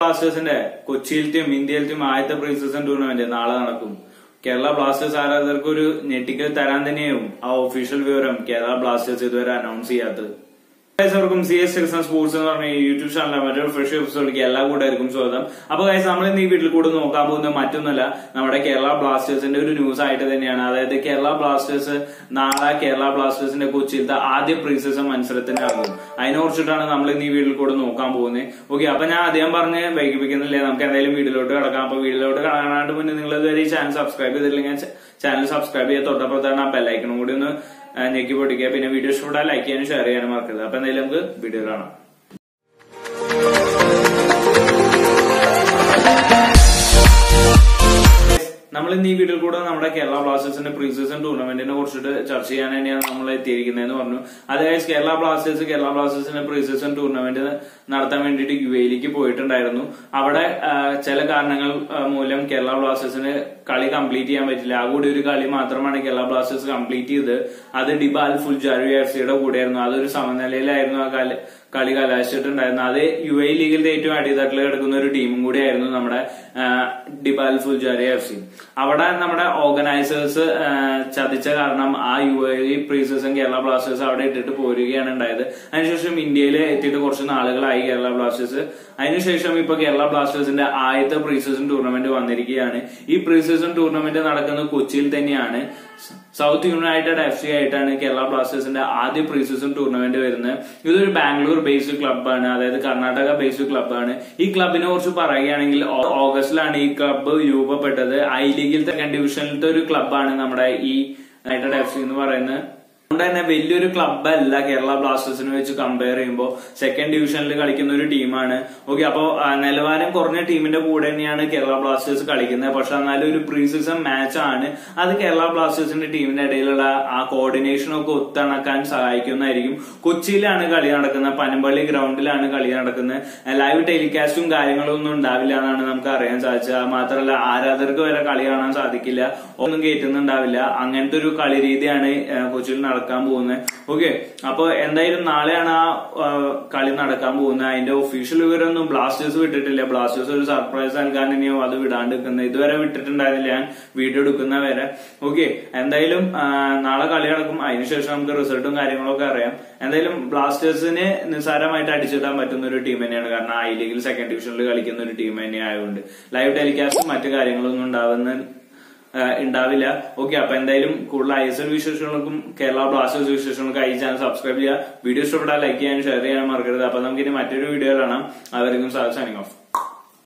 ബ്ലാസ്റ്റേഴ്സിന്റെ കൊച്ചിയിലത്തെയും ഇന്ത്യയിലത്തെയും ആദ്യത്തെ pre season tournament നാളെ നടക്കും കേരള ബ്ലാസ്റ്റേഴ്സ് ആരാധകർക്ക് ഒരു ഞെട്ടിക്കൽ തരാൻ തന്നെയാവും ആ ഒഫീഷ്യൽ വിവരം കേരള ബ്ലാസ്റ്റേഴ്സ് ഇതുവരെ അനൗൺസ് ചെയ്യാത്തത് guys C S X sports എന്ന് പറഞ്ഞ യൂട്യൂബ് ചാനലിലെ മറ്റൊരു ഫ്രഷ് എപ്പിസോഡിലേക്ക് എല്ലാ കൂട്ടുകാർക്കും സ്വാഗതം അപ്പൊ ഗൈസ് നമ്മൾ ഇന്ന് ഈ വീട്ടിൽ കൂടെ നോക്കാൻ പോകുന്നത് മറ്റൊന്നല്ല നമ്മുടെ കേരള ബ്ലാസ്റ്റേഴ്സിന്റെ ഒരു ന്യൂസ് ആയിട്ട് തന്നെയാണ് അതായത് കേരള ബ്ലാസ്റ്റേഴ്സ് നാളെ കേരള ബ്ലാസ്റ്റേഴ്സിന്റെ കൊച്ചിയിലത്തെ ആദ്യ പ്രീ സീസൺ മത്സരത്തിനാകും അതിനെ കുറിച്ചിട്ടാണ് നമ്മൾ ഇന്ന് ഈ വീട്ടിൽ കൂടെ നോക്കാൻ പോകുന്നത് ഓക്കെ അപ്പൊ ഞാൻ ആദ്യം പറഞ്ഞ് വൈകിപ്പിക്കുന്നില്ലേ നമുക്ക് എന്തായാലും വീഡിയോയിലോട്ട് കിടക്കാം അപ്പൊ വീഡിയോയിലോട്ട് കാണാനായിട്ട് മുന്നേ നിങ്ങൾ ഇതുവരെ ഈ ചാനൽ സബ്സ്ക്രൈബ് ചെയ്തില്ലെങ്കിൽ ചാനൽ സബ്സ്ക്രൈബ് ചെയ്യാൻ തൊട്ടപ്പുറത്താണ് ആ ബെല്ലൈക്കണും കൂടി ഒന്ന് ആ, ഞെക്കി പൊട്ടിക്കുക പിന്നെ വീഡിയോ ഇഷ്ടപ്പെട്ടാൽ ലൈക്ക് ചെയ്യാനും ഷെയർ ചെയ്യാനും മറക്കരുത് അപ്പൊ എന്തായാലും നമുക്ക് വീഡിയോ കാണാം നമ്മൾ ഇന്ന് ഈ വീഡിയോയിൽ കൂടെ നമ്മുടെ കേരള ബ്ലാസ്റ്റേഴ്സിന്റെ പ്രീ സീസൺ ടൂർണമെന്റിനെ കുറിച്ചിട്ട് ചർച്ച ചെയ്യാൻ തന്നെയാണ് നമ്മൾ എത്തിയിരിക്കുന്നതെന്ന് പറഞ്ഞു അതായത് കേരള ബ്ലാസ്റ്റേഴ്സ് കേരള ബ്ലാസ്റ്റേഴ്സിന്റെ പ്രീ സീസൺ ടൂർണമെന്റ് നടത്താൻ വേണ്ടിയിട്ട് യു എയിലേക്ക് പോയിട്ടുണ്ടായിരുന്നു അവിടെ ആ, ചില കാരണങ്ങൾ ആ, മൂലം കേരള ബ്ലാസ്റ്റേഴ്സിന് കളി കംപ്ലീറ്റ് ചെയ്യാൻ പറ്റില്ല ആ കൂടി ഒരു കളി മാത്രമാണ് കേരള ബ്ലാസ്റ്റേഴ്സ് കംപ്ലീറ്റ് ചെയ്ത് അത് ഡിബാൽ ഫുൽജാരി എഫ് സിയുടെ കൂടെയായിരുന്നു അതൊരു സമനിലയിലായിരുന്നു ആ കളി കളി കലാശിച്ചിട്ടുണ്ടായിരുന്നു അത് യു എ ലീഗിൽ ഏറ്റവും അടിത്തട്ടിൽ കിടക്കുന്ന ഒരു ടീമും കൂടിയായിരുന്നു നമ്മുടെ ആ, ഡിബാൽ ഫുൽജാരി എഫ് സി അവിടെ നമ്മുടെ ഓർഗനൈസേഴ്സ് ചതിച്ച കാരണം ആ U A pre season Kerala Blasters അവിടെ ഇട്ടിട്ട് പോരുകയാണ് ഉണ്ടായത് അതിനുശേഷം ഇന്ത്യയിൽ എത്തിയിട്ട് കുറച്ച് നാളുകളായി കേരള ബ്ലാസ്റ്റേഴ്സ് അതിനുശേഷം ഇപ്പൊ കേരള ബ്ലാസ്റ്റേഴ്സിന്റെ ആദ്യത്തെ പ്രീ സീസൺ ടൂർണമെന്റ് വന്നിരിക്കുകയാണ് ഈ പ്രീ സീസൺ ടൂർണമെന്റ് നടക്കുന്നത് കൊച്ചിയിൽ തന്നെയാണ് സൗത്ത് യുണൈറ്റഡ് എഫ് സി ആയിട്ടാണ് കേരള ബ്ലാസ്റ്റേഴ്സിന്റെ ആദ്യ പ്രീ സീസൺ ടൂർണമെന്റ് വരുന്നത് ഇതൊരു ബാംഗ്ലൂർ ബേസ്ഡ് ക്ലബ്ബാണ് അതായത് കർണാടക ബേസ്ഡ് ക്ലബ്ബാണ് ഈ ക്ലബിനെ കുറിച്ച് പറയുകയാണെങ്കിൽ ഓ- ഓഗസ്റ്റിലാണ് ഈ ക്ലബ്ബ് രൂപപ്പെട്ടത് ഐ ലീഗിൽ സെക്കൻഡ് ഡിവിഷനിലത്തെ ഒരു ക്ലബ്ബാണ് നമ്മുടെ ഈ യുണൈറ്റഡ് എഫ് സി എന്ന് പറയുന്നത് അതുകൊണ്ട് തന്നെ വലിയൊരു ക്ലബ്ബല്ല കേരള ബ്ലാസ്റ്റേഴ്സിനെ വെച്ച് കമ്പയർ ചെയ്യുമ്പോൾ സെക്കൻഡ് ഡിവിഷനിൽ കളിക്കുന്ന ഒരു ടീമാണ് ഓക്കെ അപ്പോ ആ, നിലവാരം കുറഞ്ഞ ടീമിന്റെ കൂടെ തന്നെയാണ് കേരള ബ്ലാസ്റ്റേഴ്സ് കളിക്കുന്നത് പക്ഷെ എന്നാലും ഒരു പ്രീ സീസൺ മാച്ച് ആണ് അത് കേരള ബ്ലാസ്റ്റേഴ്സിന്റെ ടീമിന്റെ ഇടയിലുള്ള ആ കോർഡിനേഷൻ ഒക്കെ ഒത്തിണക്കാൻ സഹായിക്കുന്നതായിരിക്കും കൊച്ചിയിലാണ് കളി നടക്കുന്നത് പനമ്പള്ളി ഗ്രൗണ്ടിലാണ് കളി നടക്കുന്നത് ലൈവ് ടെലികാസ്റ്റും കാര്യങ്ങളും ഒന്നും ഉണ്ടാവില്ല എന്നാണ് നമുക്ക് അറിയാൻ സാധിച്ചത് അത് മാത്രമല്ല ആരാധകർക്ക് വരെ കളി കാണാൻ സാധിക്കില്ല ഒന്നും കയറ്റുന്നുണ്ടാവില്ല അങ്ങനത്തെ ഒരു കളി രീതിയാണ് ആ, കൊച്ചിയിൽ നടക്കാൻ പോകുന്നത് ഓക്കെ അപ്പൊ എന്തായാലും നാളെയാണ് ആ ആ, കളി നടക്കാൻ പോകുന്നത് അതിന്റെ ഒഫീഷ്യൽ വിവരമൊന്നും ബ്ലാസ്റ്റേഴ്സ് വിട്ടിട്ടില്ല ബ്ലാസ്റ്റേഴ്സ് ഒരു സർപ്രൈസ് നൽകാൻ ഇനിയോ അത് വിടാണ്ട് നിൽക്കുന്നത് ഇതുവരെ വിട്ടിട്ടുണ്ടായിരുന്നില്ല ഞാൻ വീഡിയോ എടുക്കുന്ന വരെ ഓക്കെ എന്തായാലും ആ, നാളെ കളി നടക്കും അതിനുശേഷം നമുക്ക് റിസൾട്ടും കാര്യങ്ങളൊക്കെ അറിയാം എന്തായാലും ബ്ലാസ്റ്റേഴ്സിന് നിസ്സാരമായിട്ട് അടിച്ചിടാൻ പറ്റുന്ന ഒരു ടീം തന്നെയാണ് കാരണം ഐ ലീഗിൽ സെക്കൻഡ് ഡിവിഷനിൽ കളിക്കുന്ന ഒരു ടീം തന്നെ ആയതുകൊണ്ട് ലൈവ് ടെലികാസ്റ്റും മറ്റു കാര്യങ്ങളൊന്നും ഉണ്ടാവുന്ന ആ, ഉണ്ടാവില്ല ഓക്കെ അപ്പൊ എന്തായാലും കൂടുതൽ ഐ എസ് എൽ വിശേഷങ്ങൾക്കും കേരള ബ്ലാസ്റ്റേഴ്സ് വിശേഷങ്ങൾക്കും ഈ ചാനൽ സബ്സ്ക്രൈബ് ചെയ്യുക വീഡിയോ ഇഷ്ടപ്പെട്ടാൽ ലൈക്ക് ചെയ്യാനും ഷെയർ ചെയ്യാനും മറക്കരുത് അപ്പൊ നമുക്ക് ഇനി മറ്റൊരു വീഡിയോ കാണാം അതായിരിക്കും സാർ സൈനിങ് ഓഫ്